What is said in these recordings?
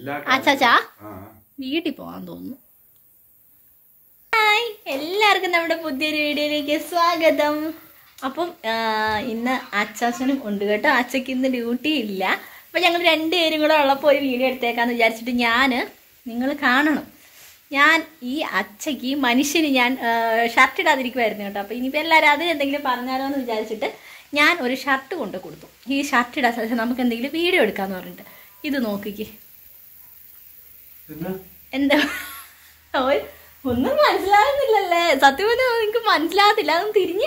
എല്ലാ അച്ചാച്ചാ ആ വീട്ടിൽ പോകാൻ തോന്നുന്നു ഹായ് എല്ലാവർക്കും നമ്മുടെ പുതിയൊരു വീഡിയോയിലേക്ക് സ്വാഗതം അപ്പം ആ, ഇന്ന് അച്ചാച്ചനും ഉണ്ട് കേട്ടോ അച്ചയ്ക്ക് ഇന്ന് ഡ്യൂട്ടി ഇല്ല അപ്പം ഞങ്ങൾ രണ്ടുപേരും കൂടെ ഉള്ളപ്പോൾ ഒരു വീഡിയോ എടുത്തേക്കാന്ന് വിചാരിച്ചിട്ട് ഞാൻ നിങ്ങൾ കാണണം ഞാൻ ഈ അച്ചയ്ക്ക് ഈ മനുഷ്യന് ഞാൻ ഷർട്ട് ഇടാതിരിക്കുമായിരുന്നു കേട്ടോ അപ്പോൾ ഇനിയിപ്പോൾ എല്ലാവരും അതിന് എന്തെങ്കിലും പറഞ്ഞാലോ എന്ന് വിചാരിച്ചിട്ട് ഞാൻ ഒരു ഷർട്ട് കൊണ്ട് കൊടുത്തു ഈ ഷർട്ട് ഇടാൻ സാധിച്ചാൽ നമുക്ക് എന്തെങ്കിലും വീഡിയോ എടുക്കാമെന്ന് പറഞ്ഞിട്ട് ഇത് നോക്കിക്കേ പിന്നെ എന്താ ഓയ് ഒന്നും മനസ്സിലാകുന്നില്ലല്ലേ സത്യം പറഞ്ഞാൽ നിങ്ങക്ക് മനസ്സിലാകത്തില്ല അതൊന്നും തിരിഞ്ഞ്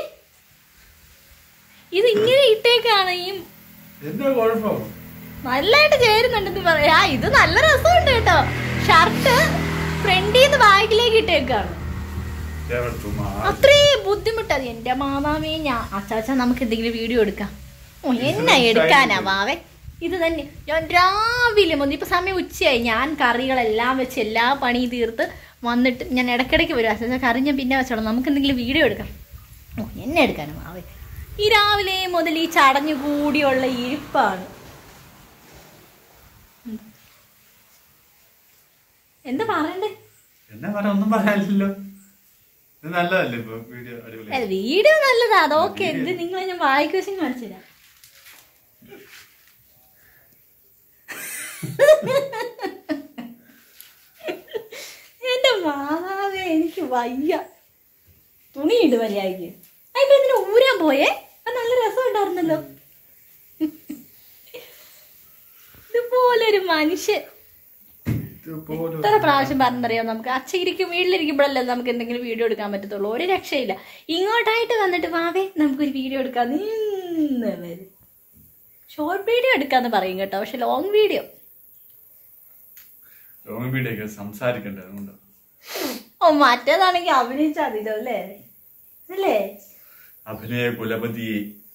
ഇത് ഇങ്ങനെ ഇട്ടേക്കാണ് ഈ എന്താ കുഴപ്പം നല്ലതായിട്ട് ചേരുന്നുണ്ടെന്ന് പറയാ ആ, ഇത് നല്ല രസമുണ്ട് കേട്ടോ ഷർട്ട് ഫ്രണ്ടിൽ നിന്ന് ബാഗിലേക്ക് ഇട്ടേക്കാണ് എവിടെ ചുമ്മാ അത്രേ ബുദ്ധിമുട്ടത് എന്റെ മാതാവേ ഞാൻ അച്ചാച്ച നമുക്ക് എന്തെങ്കിലും വീഡിയോ എടുക്കാം ഓ എന്നാ എടുക്കാനാ വാവേ ഇത് തന്നെ ഞാൻ രാവിലെ മുതൽ ഇപ്പൊ സമയം ഉച്ചയായി ഞാൻ കറികളെല്ലാം വെച്ച് എല്ലാ പണിയും തീർത്ത് വന്നിട്ട് ഞാൻ ഇടയ്ക്കിടയ്ക്ക് വരും അച്ചാച്ച കറി ഞാൻ പിന്നെ വെച്ചോളാം നമുക്ക് എന്തെങ്കിലും വീഡിയോ എടുക്കാം ഓ എന്നെ എടുക്കാനാ വാവേ ഈ രാവിലെ മുതൽ ഈ ചടഞ്ഞു കൂടിയുള്ള ഇരിപ്പാണ് ഉം. എന്താ പറയണ്ടേ എന്നാ പറയാ ഒന്നും പറയാനില്ലല്ലോ ഇത് നല്ലതല്ലേ ഇപ്പൊ വീഡിയോ അടിപൊളി അല്ല, വീഡിയോ നല്ലതാ അതൊക്കെ ഇത് നിങ്ങളെ ഞാൻ വായിക്കുവശം കാണിച്ചുതരാം എന്റെ മാതാവേ എനിക്ക് വയ്യ തുണി ഇട് മര്യാദക്ക് അതിപ്പോ എന്തിനാ ഊരാൻ പോയേ അത് നല്ല രസം ഉണ്ടായിരുന്നല്ലോ ഇതുപോലൊരു മനുഷ്യൻ ഇതുപോലെ എത്ര പ്രാവശ്യം പറഞ്ഞറിയോ നമുക്ക് അച്ഛയിരിക്കും വീട്ടിലിരിക്കുമ്പോഴല്ലേ നമുക്ക് എന്തെങ്കിലും വീഡിയോ എടുക്കാൻ പറ്റത്തുള്ളൂ ഒരു രക്ഷയില്ല ഇങ്ങോട്ടായിട്ട് വന്നിട്ട് വാവേ നമുക്കൊരു വീഡിയോ എടുക്കാം നിന്ന് വരും ഷോർട്ട് വീഡിയോ എടുക്കാന്ന് പറയും കേട്ടോ പക്ഷെ ലോങ് വീഡിയോ ലോങ് വീഡിയോ ഒക്കെ സംസാരിക്കണ്ടേ അതുകൊണ്ട് ഓ മറ്റേതാണെങ്കിൽ അഭിനയിച്ചാൽ മതിയല്ലോ അല്ലേ അല്ലേ അഭിനയ കുലപതി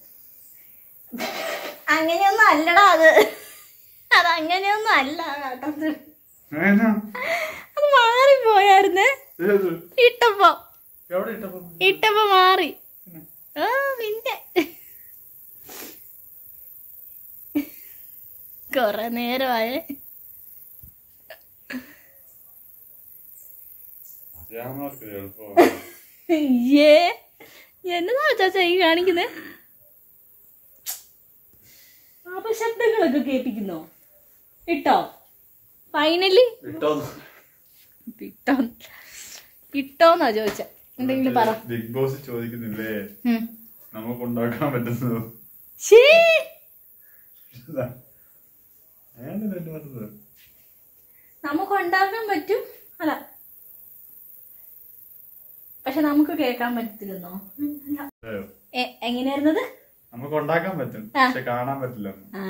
അങ്ങനെയൊന്നും അല്ലടാ അത് അത് അങ്ങനെയൊന്നും അല്ല കേട്ടോ അത്. ഏനാ? അത് മാറിപ്പോയായിരുന്നേ ഏത്? ഇട്ടപ്പോ എവിടെ ഇട്ടപ്പോ ഇട്ടപ്പോ മാറി ആ പിന്നെ കൊറേ നേരമായേ അറിയാവുന്നവർക്ക് ഇത് എളുപ്പമാണ് ഏ എന്നതാ ചാച്ച ഈ കാണിക്കുന്നേ അപശബ്ദങ്ങളൊക്കെ കേൾപ്പിക്കുന്നോ ഇട്ടോ ഫൈനലി ഇട്ടോന്ന് ഇട്ടോ ഇട്ടോന്നാ ചോദിച്ച എന്തെങ്കിലും പറ ബിഗ് ബോസ് ചോദിക്കുന്നില്ലേ ഉം. നമുക്ക് ഉണ്ടാക്കാൻ പറ്റുന്നത് ശ്ശേ, അതാണ് ഇതെന്നെ പറഞ്ഞത് നമുക്ക് ഉണ്ടാക്കാൻ പറ്റും അല്ല പക്ഷെ നമുക്ക് കേൾക്കാൻ പറ്റത്തില്ലെന്നോ ഉം, അല്ല. അതെയോ? എ- എങ്ങനെയായിരുന്നത് നമുക്ക് ഉണ്ടാക്കാൻ പറ്റും ആ. പക്ഷെ കാണാൻ പറ്റില്ല ആ.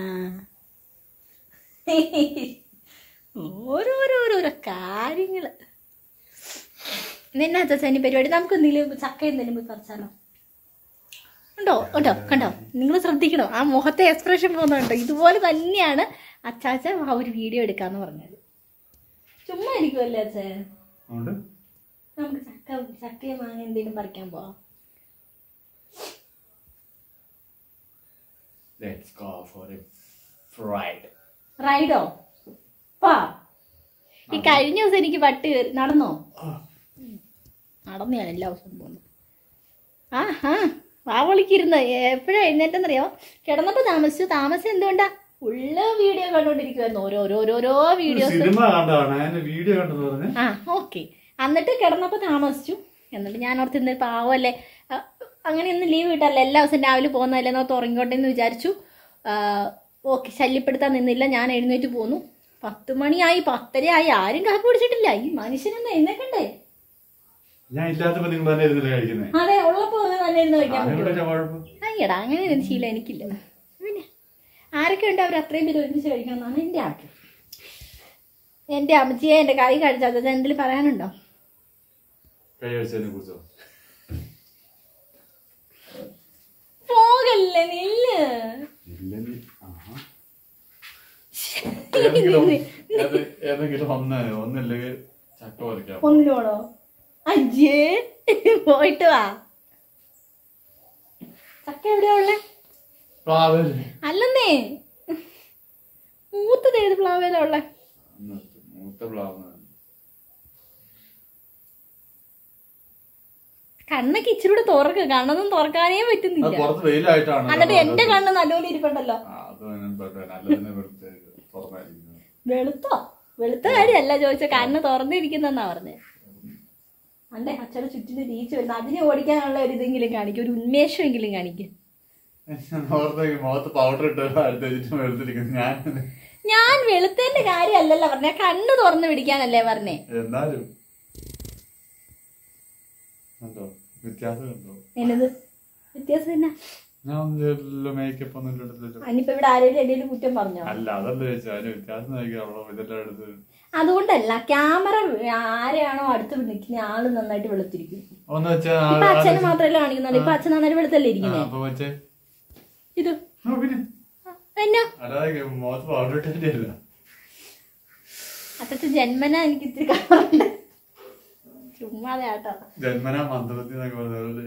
ഓരോരോരോരോ കാര്യങ്ങള് നിന്നെ അച്ഛനി പരിപാടി നമുക്ക് എന്തെങ്കിലും ചക്ക എന്തെങ്കിലും പോയി പറിച്ചാലോ ഉണ്ടോ ഉണ്ടോ കണ്ടോ നിങ്ങൾ ശ്രദ്ധിക്കണം ആ മുഖത്തെ എക്സ്പ്രഷൻ പോകുന്നുണ്ടോ ഇതുപോലെ തന്നെയാണ് അച്ചാച്ച ആ ഒരു വീഡിയോ എടുക്കാന്ന് പറഞ്ഞത് ചുമ്മാ ഇരിക്കുമല്ലേ അച്ഛൻ അതുകൊണ്ട് നമുക്ക് ചക്ക ചക്കയും മാങ്ങ എന്തെങ്കിലും പറിക്കാൻ പോവാം let's go for a fried റൈഡോ പാ ഈ കഴിഞ്ഞ ദിവസം എനിക്ക് വട്ട് കയറി നടന്നോ നടന്നു ഞാൻ എല്ലാ ദിവസവും പോകുന്നു ആ ഹാ വാവളിക്കിരുന്ന് എപ്പോഴാ എഴുന്നേറ്റെന്നറിയോ കിടന്നപ്പോൾ താമസിച്ചു താമസം എന്തുകൊണ്ടാ ഉള്ള വീഡിയോ കണ്ടോണ്ടിരിക്കുവായിരുന്നു ഓരോരോരോരോ വീഡിയോസ് സിനിമ കണ്ടതാണ് അതിന്റെ വീഡിയോ കണ്ടെന്ന് പറഞ്ഞ് ആ ഓക്കെ എന്നിട്ട് കിടന്നപ്പോൾ താമസിച്ചു എന്നിട്ട് ഞാൻ ഓർത്ത് ഇന്ന് പാവമല്ലേ ആ, അങ്ങനെയൊന്നും ലീവ് കിട്ടാറില്ല എല്ലാ ദിവസവും രാവിലെ പോകുന്നതല്ലേ എന്നോ ഉറങ്ങിക്കോട്ടെ എന്ന് വിചാരിച്ചു ഓക്കെ ശല്യപ്പെടുത്താൻ നിന്നില്ല ഞാൻ എഴുന്നേറ്റ് പോന്നു പത്ത് മണിയായി പത്തരയായി ആരും കാപ്പി പിടിച്ചിട്ടില്ല ഈ മനുഷ്യനൊന്നും എഴുന്നേക്കണ്ടേ ഞാൻ ഇല്ലാത്തപ്പോ നിങ്ങൾ തന്നെ ഇരുന്നില്ല കഴിക്കുന്നത് അതെ ഉള്ളപ്പോ തന്നെ ഇരുന്ന് കഴിക്കാൻ പറ്റുമോ അതിനുള്ള കുഴപ്പം അയ്യടാ അങ്ങനെ ഒരു ശീലം എനിക്കില്ല പിന്നെ ആരൊക്കെ ഉണ്ട് അവർ അത്രയും പേര് ഒരുമിച്ച് കഴിക്കണം എന്നാണ് എൻ്റെ ആഗ്രഹം എൻ്റെ അമ്മച്ചിയെ എൻ്റെ കറി കഴിച്ചാൽ എന്തെങ്കിലും പറയാനുണ്ടോ കൈ വെച്ചതിനെ കുറിച്ചോ പോകല്ലേ നില്ല് ഇല്ലെങ്കിൽ ആഹാ. ഏതെങ്കിലും ഏത്- ഏതെങ്കിലും ഒന്ന് ഒന്നില്ലെങ്കിൽ ചക്ക പറിക്കാം ഒന്നിനോടോ അയ്യേ പോയിട്ട് വാ ചക്ക എവിടെയാ ഉള്ളേ പ്ലാവല് അല്ലെന്നേ മൂത്തത് ഏത് പ്ലാവേലാ ഉള്ളേ ഒന്ന് മൂത്ത പ്ലാവ് കണ്ണൊക്കെ ഇച്ചിരി കൂടെ തുറക്ക് കണ്ണൊന്നും തുറക്കാനേ അത് പറ്റുന്നില്ല പുറത്ത് വെയിലായിട്ടാണ് എന്നിട്ട് എന്റെ കണ്ണ് നല്ലപോലെ ഇരിപ്പുണ്ടല്ലോ ആ, അത് ഞാൻ പെട്ടെ- നല്ലതിനെ വെറുതെ തുറന്നായിരിക്കുന്നത് വെളുത്തോ വെളുത്ത കാര്യമല്ല ചോദിച്ച കണ്ണ് തുറന്നിരിക്കുന്നെന്നാ പറഞ്ഞേ അന്റെ അച്ഛനെ ചുറ്റിന് രീച്ച് വരുന്ന അതിനെ ഓടിക്കാനുള്ള ഒരു ഇതെങ്കിലും കാണിക്കും ഒരു ഉന്മേഷമെങ്കിലും കാണിക്കും ഞാൻ ഓർത്തേക്ക് മുഖത്ത് പൗഡർ ഇട്ട് അടുത്ത് വെച്ചിട്ട് വെറുതിരിക്കുന്നു ഞാൻ ഞാൻ വെളുത്തതിന്റെ കാര്യമല്ലല്ലോ പറഞ്ഞ കണ്ണ് തുറന്ന് പിടിക്കാനല്ലേ പറഞ്ഞേ എന്നാലും ഉണ്ടോ വ്യത്യാസം ഉണ്ടോ എന്നത് വ്യത്യാസം എന്നാ ഞാൻ മേക്കപ്പ് ഒന്നും ഇട്ടിട്ടില്ലല്ലോ അനിയിപ്പോ ഇവിടെ ആരെങ്കിലും എന്തെങ്കിലും കുറ്റം പറഞ്ഞോ അല്ല അതല്ല ചോദിച്ചു അതിന് വ്യത്യാസം നോക്കിയാ അവളോ ഇതെല്ലാം എടുത്ത് അതുകൊണ്ടല്ല ക്യാമറ ആരെയാണോ അടുത്ത് നിൽക്കുന്ന ആള് നന്നായിട്ട് വെളുത്തിരിക്കും ഒന്ന് വെച്ചാ ഇപ്പൊ അച്ഛന് മാത്രമല്ല കാണിക്കുന്നുള്ളൂ ഇപ്പൊ അച്ഛൻ നന്നായിട്ട് വെളുത്തല്ലേ ഇരിക്കുന്നേ അപ്പൊ വെച്ചേ ഇത് ആ, പിന്നെ എന്നാ അല്ലാതെ മുഖത്ത് പൗഡർ ഇട്ടിന്റെ അല്ല അച്ഛൻ ജന്മന എനിക്ക് ഇത്തിരി കളറുണ്ട് ചുമ്മാതെ ആട്ടോ ജന്മനാ മന്ദബുദ്ധി എന്നൊക്കെ പറഞ്ഞ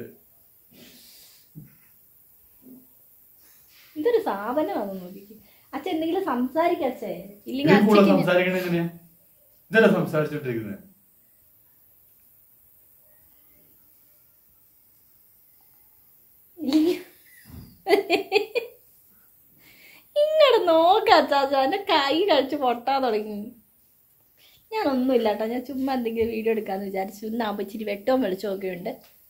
ഇതൊരു സാധനമാണെന്ന് നോക്കിക്ക് അച്ഛൻ എന്തെങ്കിലും സംസാരിക്കച്ചേ നീ ഇല്ലെങ്കിൽ കൂടെ അച്ഛക്ക് സംസാരിക്കണ എങ്ങനെയാ ഇതല്ല സംസാരിച്ചോണ്ടിരിക്കുന്നത് ഇങ്ങോട്ട് നോക്കാച്ചാ എന്റെ കൈ കഴിച്ച് പൊട്ടാൻ തുടങ്ങി ഞാനൊന്നുമില്ല കേട്ടോ ഞാൻ ചുമ്മാ എന്തെങ്കിലും വീഡിയോ എടുക്കാന്ന് വിചാരിച്ചു ഇന്നാകുമ്പോ ഇച്ചിരി വെട്ടവും വെളിച്ചവും ഒക്കെ ഉണ്ട്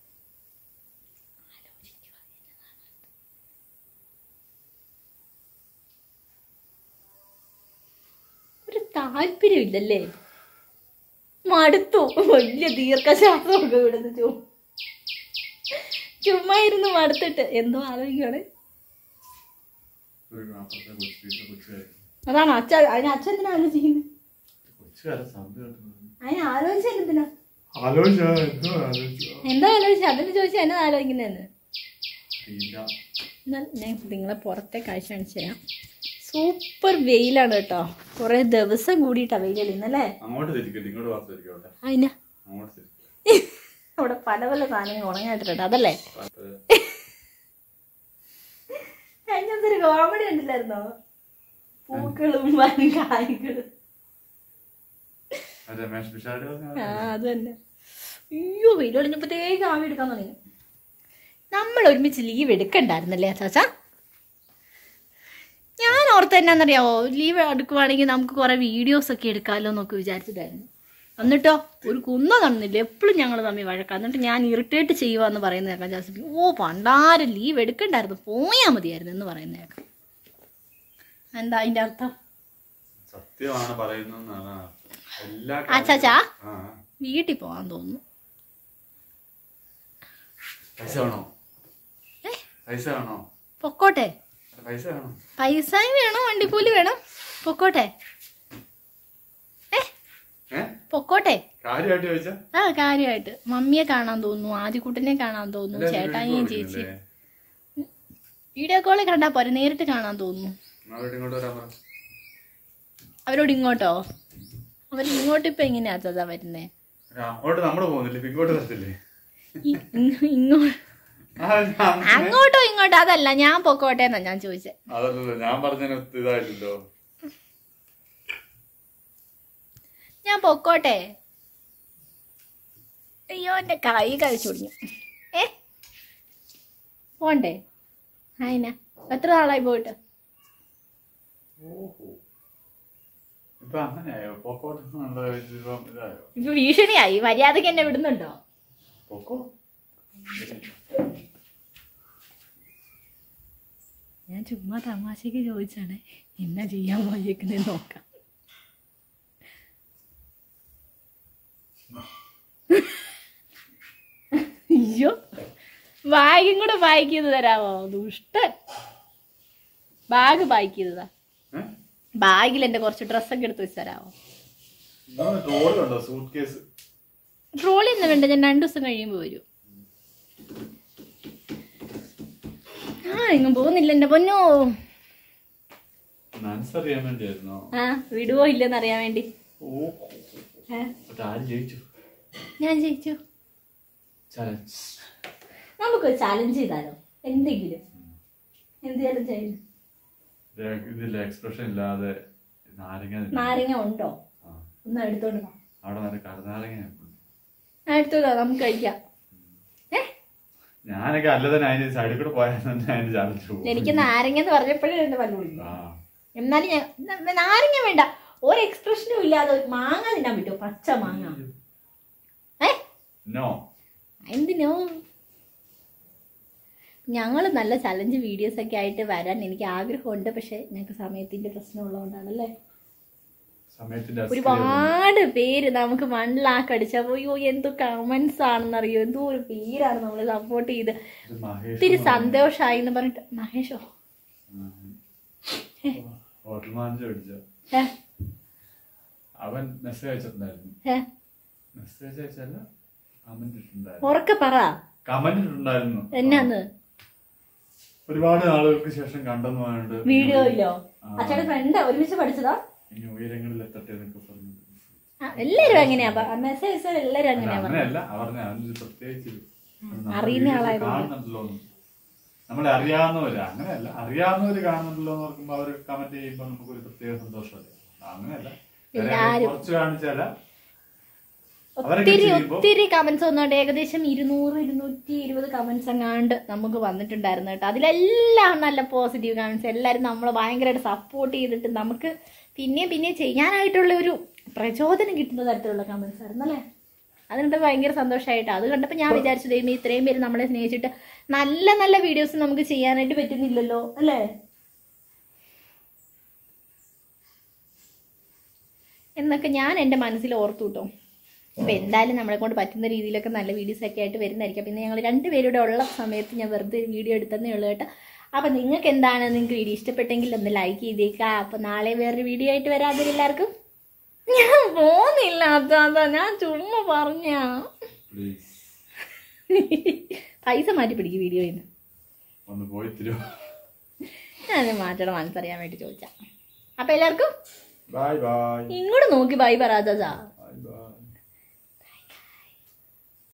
ഒരു താല്പര്യമില്ലല്ലേ മടുത്തു വലിയ ദീർഘശ്വാസമൊക്കെ വിടുന്നു ചുമ്മാ ചുമ്മാ ഇരുന്ന് മടുത്തിട്ട് എന്തോ ആലോചിക്കാണ് ഒരു അപ്പുറത്തെ കൊച്ചു കൊച്ചുകാരി അതാണ് അച്ഛ അതിന് അച്ഛൻ എന്തിനാ ആലോചിക്കുന്നത് കൊച്ചുകാരെ സൗണ്ട് കേട്ടത് അതിന് ആലോചിച്ചത് എന്തിനാ ആലോചിച്ചോ എന്തോ ആലോചിച്ചോ എന്താ ആലോചിച്ചത് അതിന് ചോദിച്ചാൽ എന്നാ ആലോചിക്കുന്നതെന്ന് ഇല്ല എന്നാൽ ഞാൻ നിങ്ങളെ പുറത്തെ കാഴ്ച കാണിച്ചു തരാം സൂപ്പർ വെയിലാണ് കേട്ടോ കുറേ ദിവസം കൂടിയിട്ടാ വെയിൽ തെളിയുന്നല്ലേ അങ്ങോട്ട് തിരിക്കട്ടെ ഇങ്ങോട്ട് ഭാഗത്ത് തിരിക്കട്ടെ അതിന് അങ്ങോട്ട് തിരിക്കട്ടെ അവിടെ പല പല സാധനങ്ങൾ ഉണങ്ങായിട്ടുണ്ട് അതല്ലേ കഴിഞ്ഞ ഒരു കോമഡി ഉണ്ടല്ലായിരുന്നോ പൂക്കളും വൻ കായ്കളും രമേഷ് പിഷാട് ആ അത് തന്നെ അയ്യോ വെയിൽ കഴിഞ്ഞപ്പോഴത്തേക്ക് ആവി എടുക്കാൻ തുടങ്ങി നമ്മൾ ഒരുമിച്ച് ലീവ് എടുക്കണ്ടായിരുന്നല്ലേ ചാച്ച ഞാൻ ഓർത്ത് എന്നാന്നറിയാവോ ലീവ് എടുക്കുവാണെങ്കിൽ നമുക്ക് കുറെ വീഡിയോസ് ഒക്കെ എടുക്കാമല്ലോ എന്നൊക്കെ വിചാരിച്ചിട്ടായിരുന്നു എന്നിട്ടോ ഒരു കുന്ന തന്നില്ല എപ്പോഴും ഞങ്ങൾ തമ്മിൽ വഴക്കാം എന്നിട്ട് ഞാൻ ഇറിറ്റേറ്റ് ചെയ്യുവാന്ന് പറയുന്നേക്കാം ജാസ്മിൻ ഓ പണ്ടാരം ലീവ് എടുക്കണ്ടായിരുന്നു പോയാൽ മതിയായിരുന്നു എന്ന് പറയുന്നേക്കാം എന്താ അതിൻ്റെ അർത്ഥം സത്യമാണ് പറയുന്നതെന്നാണ് അർത്ഥം. എല്ലാ ആ ചാച്ചാ ആ വീട്ടിൽ പോകാൻ തോന്നുന്നു പൈസ വേണോ പൈസ വേണോ പൊക്കോട്ടെ പൈസ വേണോ പൈസയും വേണം വണ്ടിക്കൂലി വേണം പൊക്കോട്ടെ ഏ ഏ പൊക്കോട്ടെ കാര്യമായിട്ട് ചോദിച്ചാ ആ കാര്യമായിട്ട് മമ്മിയെ കാണാൻ തോന്നുന്നു ആദ്യക്കുട്ടനെ കാണാൻ തോന്നുന്നു ചേട്ടായിയും ചേച്ചി വീഡിയോ കോളിൽ കണ്ടാ പോരെ നേരിട്ട് കാണാൻ തോന്നുന്നു അങ്ങോട്ട് ഇങ്ങോട്ട് വരാൻ പറ അവരോട് ഇങ്ങോട്ടോ അവർ ഇങ്ങോട്ട് ഇപ്പൊ എങ്ങനെയാ ചാച്ചാ വരുന്നേ ആ, അങ്ങോട്ട് നമ്മള് പോകുന്നില്ലേ ഇപ്പൊ ഇങ്ങോട്ട് വരത്തില്ലേ ഇ- ഇങ്ങ- ഇങ്ങോ ആ, ഞാൻ- അങ്ങോട്ടോ ഇങ്ങോട്ടോ അതല്ല ഞാൻ പൊക്കോട്ടെ എന്നാ ഞാൻ ചോദിച്ചത് അതല്ലല്ലോ ഞാൻ പറഞ്ഞതിന് ഒത്ത് ഇതായില്ലല്ലോ ഞാൻ പൊക്കോട്ടെ അയ്യോ എൻ്റെ കൈ കഴിച്ചു കുടിഞ്ഞു ഏ പോണ്ടേ ആയിന എത്ര നാളായി പോയിട്ട് ഓഹോ ഇപ്പൊ അങ്ങനെയായോ പൊക്കോട്ടെ എന്നുള്ള ഇപ്പം ഇതായോ ഇപ്പൊ ഭീഷണിയായി മര്യാദക്ക് എന്നെ വിടുന്നുണ്ടോ പൊക്കോ ഞാൻ ചുമ്മാ തമാശക്ക് ചോദിച്ചാണ് എന്നാ ചെയ്യാൻ പോയേക്കുന്നത് നോക്കാം അയ്യോ ബാഗും കൂടെ പാക്ക് ചെയ്ത് തരാമോ ദുഷ്ടൻ ബാഗ് പാക്ക് ചെയ്തതാ ഏഹ് ബാഗിൽ എൻ്റെ കുറച്ച് ഡ്രസ്സൊക്കെ എടുത്ത് വെച്ച് തരാമോ ട്രോളുണ്ടോ സൂട്ട് കേസ് ട്രോളി ഒന്നും വേണ്ട ഞാൻ രണ്ടു ദിവസം കഴിയുമ്പോൾ വരും ആ എങ്ങും പോകുന്നില്ല എൻ്റെ പൊന്നോ മനസ്സറിയാൻ വേണ്ടിയായിരുന്നോ ആ വിടുവോ ഇല്ലെന്ന് അറിയാൻ വേണ്ടി ഓ ഏ, ആര് ജയിച്ചു ഞാൻ ജയിച്ചു ചലഞ്ച് നമുക്ക് ചാലഞ്ച് ചെയ്താലോ എന്തെങ്കിലും എന്ത് ചാലഞ്ച് ആയാലും ഇതില്ല എക്സ്പ്രഷൻ ഇല്ലാതെ നാരങ്ങ തിന്നണം. നാരങ്ങ ഉണ്ടോ ഒന്ന് എടുത്തോണ്ട് വാ. അവിടെ നല്ല കടനാരങ്ങ ആ എടുത്തോണ്ട് വാ, നമുക്ക് കഴിക്കാം ഏ ഞാനൊക്കെ അല്ലതന്നെ അതിന് സൈഡിൽ കൂടെ പോയാൽ തന്നെ അതിന് ചാടിച്ചു പോകും എനിക്ക് നാരങ്ങ എന്ന് പറഞ്ഞപ്പോഴേ എന്റെ പല്ല് കുടിക്കും ആ എന്നാലും ഞാൻ ന- നാരങ്ങ വേണ്ട ഒരു എക്സ്പ്രഷനും ഇല്ലാതെ ഒരു മാങ്ങ തിന്നാൻ പറ്റുമോ പച്ച മാങ്ങ ഏ നോ എന്തിനോ ഞങ്ങൾ നല്ല ചലഞ്ച് വീഡിയോസ് ഒക്കെ ആയിട്ട് വരാൻ എനിക്ക് ആഗ്രഹമുണ്ട് പക്ഷെ ഞങ്ങൾക്ക് സമയത്തിന്റെ പ്രശ്നമുള്ളതുകൊണ്ടാണല്ലേ സമയത്തിന്റെ അസ്കി ഒരുപാട് പേര് നമുക്ക് മണ്ണിലാക്കടിച്ച അയ്യോ എന്തോ കമന്റ്സ് ആണെന്നറിയോ എന്തോ ഒരു പേരാണ് നമ്മൾ സപ്പോർട്ട് ചെയ്ത് ഇത് മഹേഷ് ഒത്തിരി സന്തോഷമായി എന്ന് പറഞ്ഞിട്ട് മഹേഷോ ഹോട്ടൽ മാനേജർ അടിച്ച ഏ അവൻ മെസ്സേജ് അയച്ചിട്ടുണ്ടായിരുന്നു ഏ മെസ്സേജ് അയച്ചല്ല കമന്റ് ഇട്ടിട്ടുണ്ടായിരുന്നു ഉറക്കെ പറ കമന്റ് ഇട്ടിട്ടുണ്ടായിരുന്നു എന്നാന്ന് ഒരുപാട് നാളുകൾക്ക് ശേഷം കണ്ടെന്ന് പറഞ്ഞിട്ട് വീഡിയോ ഇല്ലോ ആ. അച്ഛയുടെ ഫ്രണ്ട് ഒരുമിച്ച് പഠിച്ചതാ ഇനി ഉയരങ്ങളിൽ എത്തട്ടെ എന്നൊക്കെ പറഞ്ഞു ആ, എല്ലാരും അങ്ങനെയാ മെസ്സേജ് എല്ലാരും അല്ല, അങ്ങനെയാ പറഞ്ഞത്. അങ്ങനെയല്ല അവരുടെ അവനൊരു പ്രത്യേകിച്ച് നമ്മുടെ അറിയുന്ന videos ആളായതുകൊണ്ട്. കാണുന്നുണ്ടല്ലോ എന്ന്. നമ്മളെ അറിയാവുന്നവര് അങ്ങനെയല്ല അറിയാവുന്നവര് കാണുന്നുണ്ടല്ലോ എന്ന് ഓർക്കുമ്പോ അവര് കമന്റ് ചെയ്യുമ്പോ നമുക്ക് ഒരു പ്രത്യേക സന്തോഷമല്ലേ അങ്ങനെയല്ല എല്ലാരും. കുറച്ച് കാണിച്ചാല അവരൊക്കെ ഒത്തിരി ചെയ്യുമ്പോ ഒത്തിരി കമന്റ്സ് വന്നുകൊണ്ട് ഏകദേശം ഇരുന്നൂറ് ഇരുന്നൂറ്റി ഇരുപത് കമന്റ്സ് എങ്ങാണ്ട് നമുക്ക് വന്നിട്ടുണ്ടായിരുന്നു കേട്ടോ അതിലെല്ലാം നല്ല പോസിറ്റീവ് കമന്റ്സ് എല്ലാവരും നമ്മളെ ഭയങ്കരമായിട്ട് സപ്പോർട്ട് ചെയ്തിട്ട് നമുക്ക് പിന്നെയും പിന്നെയും ചെയ്യാനായിട്ടുള്ള ഒരു പ്രചോദനം കിട്ടുന്ന തരത്തിലുള്ള കമന്റ്സ് ആയിരുന്നു അല്ലേ അതുകൊണ്ട് ഭയങ്കര സന്തോഷമായിട്ട് അത് കണ്ടപ്പോൾ ഞാൻ വിചാരിച്ചു ദൈവം ഇത്രയും പേര് നമ്മളെ സ്നേഹിച്ചിട്ട് നല്ല നല്ല വീഡിയോസ് നമുക്ക് ചെയ്യാനായിട്ട് പറ്റുന്നില്ലല്ലോ അല്ലേ എന്നൊക്കെ ഞാൻ എൻ്റെ മനസ്സിൽ ഓർത്തു കേട്ടോ ഇപ്പം എന്തായാലും നമ്മളെ കൊണ്ട് പറ്റുന്ന രീതിയിലൊക്കെ നല്ല വീഡിയോസ് ഒക്കെ ആയിട്ട് വരുന്നതായിരിക്കും പിന്നെ ഞങ്ങൾ രണ്ടുപേരുടെ ഉള്ള സമയത്ത് ഞാൻ വെറുതെ ഒരു വീഡിയോ എടുത്തതേ ഉള്ളൂ കേട്ടോ അപ്പം നിങ്ങൾക്ക് എന്താണ് നിങ്ങൾക്ക് വീഡിയോ ഇഷ്ടപ്പെട്ടെങ്കിൽ ഒന്ന് ലൈക്ക് ചെയ്തേക്കുക അപ്പം നാളെ വേറൊരു വീഡിയോ ആയിട്ട് വരാതെ എല്ലാവർക്കും ഞാൻ പോകുന്നില്ല അതാ ഞാൻ ചുമ്മാ പറഞ്ഞാ പ്ലീസ് പൈസ മാറ്റി പിടിക്കും വീഡിയോയിൽ നിന്ന് ഒന്ന് പോയി തരുമോ ഞാൻ മാറ്റണം മനസ്സറിയാൻ വേണ്ടി ചോദിച്ചാ അപ്പം എല്ലാവർക്കും ബൈ ബൈ ഇങ്ങോട്ട് നോക്കി ബൈ പറയാ